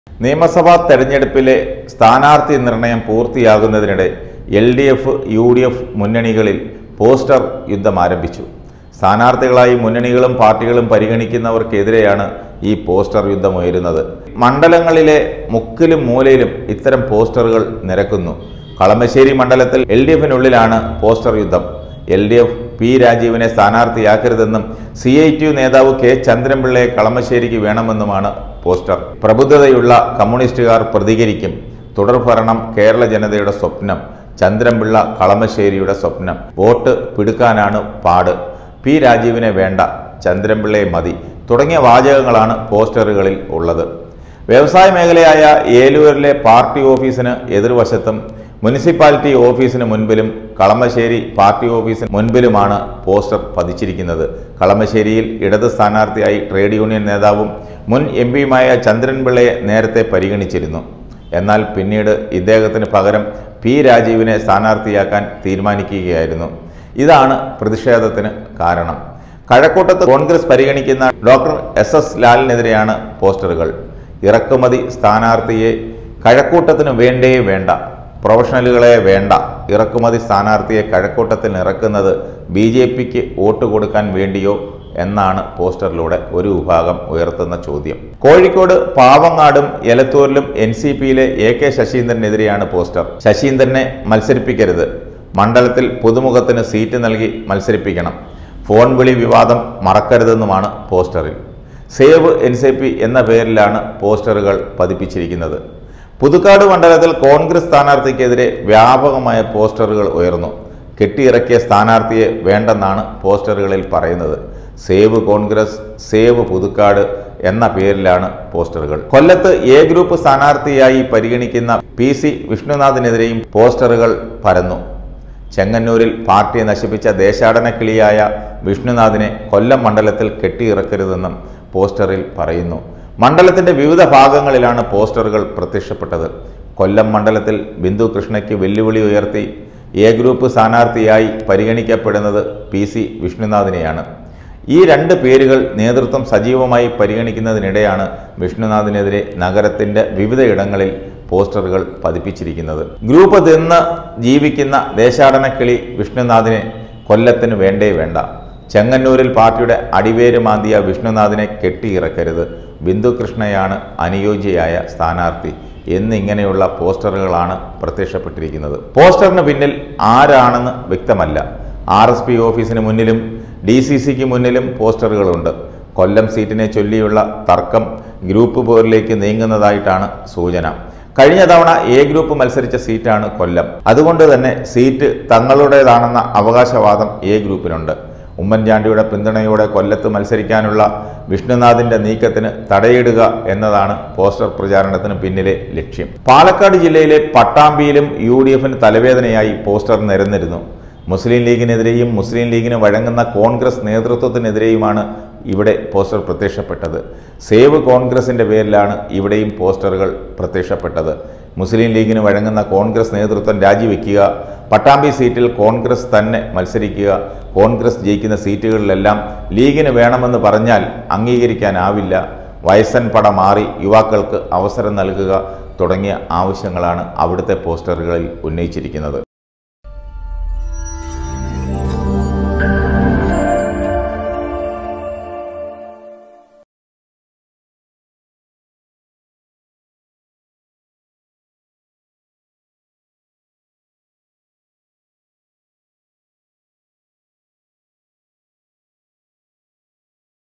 നിയമസഭാ തെരഞ്ഞെടുപ്പിലെ സ്ഥാനാർത്ഥി നിർണയം പൂർത്തിയാകുന്നതിനിടെ L D F U D F മുന്നണികളിൽ പോസ്റ്റർ യുദ്ധം ആരംഭിച്ചു സ്ഥാനാർത്ഥികളായി മുന്നണികളും പാർട്ടികളും പരിഗണിക്കുന്നവർക്കെതിരെയാണ് ഈ പോസ്റ്റർ യുദ്ധം ഉയരുന്നത് മണ്ഡലങ്ങളിലെ മുക്കിലും മൂലയിലും ഇത്തരം പോസ്റ്ററുകൾ നിരക്കുന്നു കളമശ്ശേരി മണ്ഡലത്തിൽ എൽ ഡി എഫിനുള്ളിലാണ് പോസ്റ്റർ യുദ്ധം എൽ ഡി എഫ് പി രാജീവിനെ സ്ഥാനാർത്ഥിയാക്കരുതെന്നും സി ഐ ടി യു നേതാവ് കെ ചന്ദ്രൻപിള്ളയെ കളമശ്ശേരിക്ക് വേണമെന്നുമാണ് പോസ്റ്റർ പ്രബുദ്ധതയുള്ള കമ്മ്യൂണിസ്റ്റുകാർ പ്രതികരിക്കും തുടർഭരണം കേരള ജനതയുടെ സ്വപ്നം ചന്ദ്രൻപിള്ള കളമശ്ശേരിയുടെ സ്വപ്നം വോട്ട് പിടുക്കാനാണ് പാട് പി രാജീവിനെ വേണ്ട ചന്ദ്രൻപിള്ളയെ മതി തുടങ്ങിയ വാചകങ്ങളാണ് പോസ്റ്ററുകളിൽ ഉള്ളത് വ്യവസായ മേഖലയായ ഏലൂരിലെ പാർട്ടി ഓഫീസിന് എതിർവശത്തും മുനിസിപ്പാലിറ്റി ഓഫീസിന് മുൻപിലും കളമശ്ശേരി പാർട്ടി ഓഫീസിന് മുൻപിലുമാണ് പോസ്റ്റർ പതിച്ചിരിക്കുന്നത് കളമശ്ശേരിയിൽ ഇടത് സ്ഥാനാർത്ഥിയായി ട്രേഡ് യൂണിയൻ നേതാവും മുൻ എം പിയുമായ ചന്ദ്രൻപിള്ളയെ നേരത്തെ പരിഗണിച്ചിരുന്നു എന്നാൽ പിന്നീട് ഇദ്ദേഹത്തിന് പകരം പി രാജീവിനെ സ്ഥാനാർത്ഥിയാക്കാൻ തീരുമാനിക്കുകയായിരുന്നു ഇതാണ് പ്രതിഷേധത്തിന് കാരണം കഴക്കൂട്ടത്ത് കോൺഗ്രസ് പരിഗണിക്കുന്ന ഡോക്ടർ എസ് എസ് ലാലിനെതിരെയാണ് പോസ്റ്ററുകൾ ഇറക്കുമതി സ്ഥാനാർത്ഥിയെ കഴക്കൂട്ടത്തിന് വേണ്ടേ വേണ്ട പ്രൊഫഷണലുകളെ വേണ്ട ഇറക്കുമതി സ്ഥാനാർത്ഥിയെ കഴക്കൂട്ടത്തിൽ ഇറക്കുന്നത് ബി ജെ പിക്ക് വോട്ട് കൊടുക്കാൻ വേണ്ടിയോ എന്നാണ് പോസ്റ്ററിലൂടെ ഒരു വിഭാഗം ഉയർത്തുന്ന ചോദ്യം കോഴിക്കോട് പാവങ്ങാടും എലത്തൂരിലും എൻ സി പിയിലെ എ കെ ശശീന്ദ്രനെതിരെയാണ് പോസ്റ്റർ ശശീന്ദ്രനെ മത്സരിപ്പിക്കരുത് മണ്ഡലത്തിൽ പുതുമുഖത്തിന് സീറ്റ് നൽകി മത്സരിപ്പിക്കണം ഫോൺ വിളി വിവാദം മറക്കരുതെന്നുമാണ് പോസ്റ്ററിൽ സേവ് എൻ സി പി എന്ന പേരിലാണ് പോസ്റ്ററുകൾ പതിപ്പിച്ചിരിക്കുന്നത് പുതുക്കാട് മണ്ഡലത്തിൽ കോൺഗ്രസ് സ്ഥാനാർത്ഥിക്കെതിരെ വ്യാപകമായ പോസ്റ്ററുകൾ ഉയർന്നു കെട്ടിയിറക്കിയ സ്ഥാനാർത്ഥിയെ വേണ്ടെന്നാണ് പോസ്റ്ററുകളിൽ പറയുന്നത് സേവ് കോൺഗ്രസ് സേവ് പുതുക്കാട് എന്ന പേരിലാണ് പോസ്റ്ററുകൾ കൊല്ലത്ത് എ ഗ്രൂപ്പ് സ്ഥാനാർത്ഥിയായി പരിഗണിക്കുന്ന പി സി വിഷ്ണുനാഥിനെതിരെയും പോസ്റ്ററുകൾ പരന്നു ചെങ്ങന്നൂരിൽ പാർട്ടിയെ നശിപ്പിച്ച ദേശാടന കിളിയായ വിഷ്ണുനാഥിനെ കൊല്ലം മണ്ഡലത്തിൽ കെട്ടിയിറക്കരുതെന്നും പോസ്റ്ററിൽ പറയുന്നു മണ്ഡലത്തിന്റെ വിവിധ ഭാഗങ്ങളിലാണ് പോസ്റ്ററുകൾ പ്രത്യക്ഷപ്പെട്ടത് കൊല്ലം മണ്ഡലത്തിൽ ബിന്ദു കൃഷ്ണയ്ക്ക് വെല്ലുവിളി ഉയർത്തി എ ഗ്രൂപ്പ് സ്ഥാനാർത്ഥിയായി പരിഗണിക്കപ്പെടുന്നത് പി സി വിഷ്ണുനാഥിനെയാണ് ഈ രണ്ട് പേരുകൾ നേതൃത്വം സജീവമായി പരിഗണിക്കുന്നതിനിടെയാണ് വിഷ്ണുനാഥിനെതിരെ നഗരത്തിന്റെ വിവിധ ഇടങ്ങളിൽ പോസ്റ്ററുകൾ പതിപ്പിച്ചിരിക്കുന്നത് ഗ്രൂപ്പ് തിന്ന് ജീവിക്കുന്ന ദേശാടനക്കിളി വിഷ്ണുനാഥിനെ കൊല്ലത്തിന് വേണ്ടേ വേണ്ട ചെങ്ങന്നൂരിൽ പാർട്ടിയുടെ അടിവേര് മാന്തിയ വിഷ്ണുനാഥിനെ കെട്ടിയിറക്കരുത് ബിന്ദു കൃഷ്ണയാണ് അനുയോജ്യയായ സ്ഥാനാർത്ഥി എന്നിങ്ങനെയുള്ള പോസ്റ്ററുകളാണ് പ്രത്യക്ഷപ്പെട്ടിരിക്കുന്നത് പോസ്റ്ററിന് പിന്നിൽ ആരാണെന്ന് വ്യക്തമല്ല ആർ എസ് പി ഓഫീസിന് മുന്നിലും ഡി സി സിക്ക് മുന്നിലും പോസ്റ്ററുകളുണ്ട് കൊല്ലം സീറ്റിനെ ചൊല്ലിയുള്ള തർക്കം ഗ്രൂപ്പ് പോരിലേക്ക് നീങ്ങുന്നതായിട്ടാണ് സൂചന കഴിഞ്ഞ തവണ എ ഗ്രൂപ്പ് മത്സരിച്ച സീറ്റാണ് കൊല്ലം അതുകൊണ്ട് തന്നെ സീറ്റ് തങ്ങളുടേതാണെന്ന അവകാശവാദം എ ഗ്രൂപ്പിനുണ്ട് ഉമ്മൻചാണ്ടിയുടെ പിന്തുണയോടെ കൊല്ലത്ത് മത്സരിക്കാനുള്ള വിഷ്ണുനാഥിന്റെ നീക്കത്തിന് തടയിടുക എന്നതാണ് പോസ്റ്റർ പ്രചാരണത്തിന് പിന്നിലെ ലക്ഷ്യം പാലക്കാട് ജില്ലയിലെ പട്ടാമ്പിയിലും യു ഡി എഫിന് തലവേദനയായി പോസ്റ്റർ നിരന്നിരുന്നു മുസ്ലിം ലീഗിനെതിരെയും മുസ്ലിം ലീഗിന് വഴങ്ങുന്ന കോൺഗ്രസ് നേതൃത്വത്തിനെതിരെയുമാണ് ഇവിടെ പോസ്റ്റർ പ്രത്യക്ഷപ്പെട്ടത് സേവ് കോൺഗ്രസിന്റെ പേരിലാണ് ഇവിടെയും പോസ്റ്ററുകൾ പ്രത്യക്ഷപ്പെട്ടത് മുസ്ലിം ലീഗിന് വഴങ്ങുന്ന കോൺഗ്രസ് നേതൃത്വം രാജിവെക്കുക പട്ടാമ്പി സീറ്റിൽ കോൺഗ്രസ് തന്നെ മത്സരിക്കുക കോൺഗ്രസ് ജയിക്കുന്ന സീറ്റുകളിലെല്ലാം ലീഗിന് വേണമെന്ന് പറഞ്ഞാൽ അംഗീകരിക്കാനാവില്ല വയസ്സൻ പട മാറി യുവാക്കൾക്ക് അവസരം നൽകുക തുടങ്ങിയ ആവശ്യങ്ങളാണ് അവിടുത്തെ പോസ്റ്ററുകളിൽ ഉന്നയിച്ചിരിക്കുന്നത്